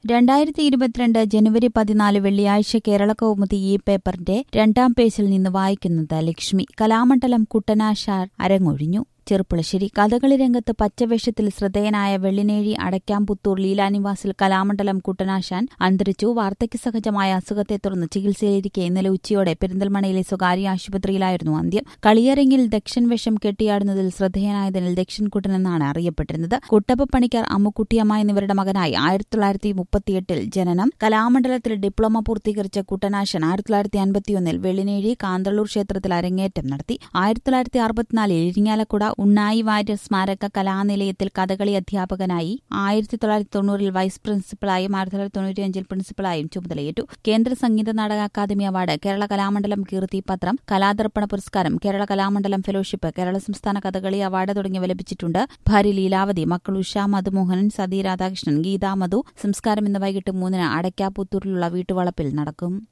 രണ്ടായിരത്തി ഇരുപത്തിരണ്ട് ജനുവരി പതിനാല് വെള്ളിയാഴ്ച കേരള കൗമുദി ഈ പേപ്പറിന്റെ രണ്ടാം പേജിൽ നിന്ന് വായിക്കുന്നത് ലക്ഷ്മി കലാമണ്ഡലം കുട്ടനാശാർ അരങ്ങൊഴിഞ്ഞു ചെറുപ്പുളശ്ശേരി കഥകളി രംഗത്ത് പച്ചവേഷത്തിൽ ശ്രദ്ധേയനായ വെള്ളിനേഴി അടയ്ക്കാമ്പുത്തൂർ ലീലാനിവാസിൽ കലാമണ്ഡലം കുട്ടനാശാൻ അന്തരിച്ചു വാർദ്ധക്യ സഹജമായ അസുഖത്തെ തുടർന്ന് ചികിത്സയിലിരിക്കെ ഇന്നലെ ഉച്ചയോടെ പെരിന്തൽമണയിലെ സ്വകാര്യ ആശുപത്രിയിലായിരുന്നു അന്ത്യം കളിയരങ്ങിൽ ദക്ഷൻ വേഷം കെട്ടിയാടുന്നതിൽ ശ്രദ്ധേയനായതിനാൽ ദക്ഷൻ കുട്ടൻ എന്നാണ് അറിയപ്പെട്ടിരുന്നത് കുട്ടപ്പ പണിക്കർ അമ്മുക്കുട്ടിയമ്മ എന്നിവരുടെ മകനായി ആയിരത്തി തൊള്ളായിരത്തി മുപ്പത്തിയെട്ടിൽ ജനനം കലാമണ്ഡലത്തിൽ ഡിപ്ലോമ പൂർത്തീകരിച്ച കുട്ടനാശൻ ആയിരത്തി തൊള്ളായിരത്തി അൻപത്തിയൊന്നിൽ വെള്ളിനേഴി കാന്തളൂർ ക്ഷേത്രത്തിൽ അരങ്ങേറ്റം നടത്തി ആയിരത്തി തൊള്ളായിരത്തി അറുപത്തിനാലിൽ ഇരിങ്ങാലക്കുട ഉണ്ണായി വാര്യർ സ്മാരക കലാനിലയത്തിൽ കഥകളി അധ്യാപകനായി ആയിരത്തി തൊള്ളായിരത്തി തൊണ്ണൂറിൽ വൈസ് പ്രിൻസിപ്പളായും ആയിരത്തി തൊള്ളായിരത്തി തൊണ്ണൂറ്റിയഞ്ചിൽ പ്രിൻസിപ്പളായും ചുമതലയേറ്റു കേന്ദ്ര സംഗീത നാടക അക്കാദമി അവാർഡ് കേരള കലാമണ്ഡലം കീർത്തി പത്രം കലാദർപ്പണ പുരസ്കാരം കേരള കലാമണ്ഡലം ഫെലോഷിപ്പ് കേരള സംസ്ഥാന കഥകളി അവാർഡ് തുടങ്ങിയവ ലഭിച്ചിട്ടുണ്ട് ഭാര്യ ലീലാവതി മക്കൾ ഉഷ മധുമോഹനൻ സതി രാധാകൃഷ്ണൻ ഗീതാ മധു സംസ്കാരം ഇന്ന് വൈകിട്ട് മൂന്നിന് അടയ്ക്കാപുത്തൂരിലുള്ള വീട്ടുവളപ്പിൽ നടക്കും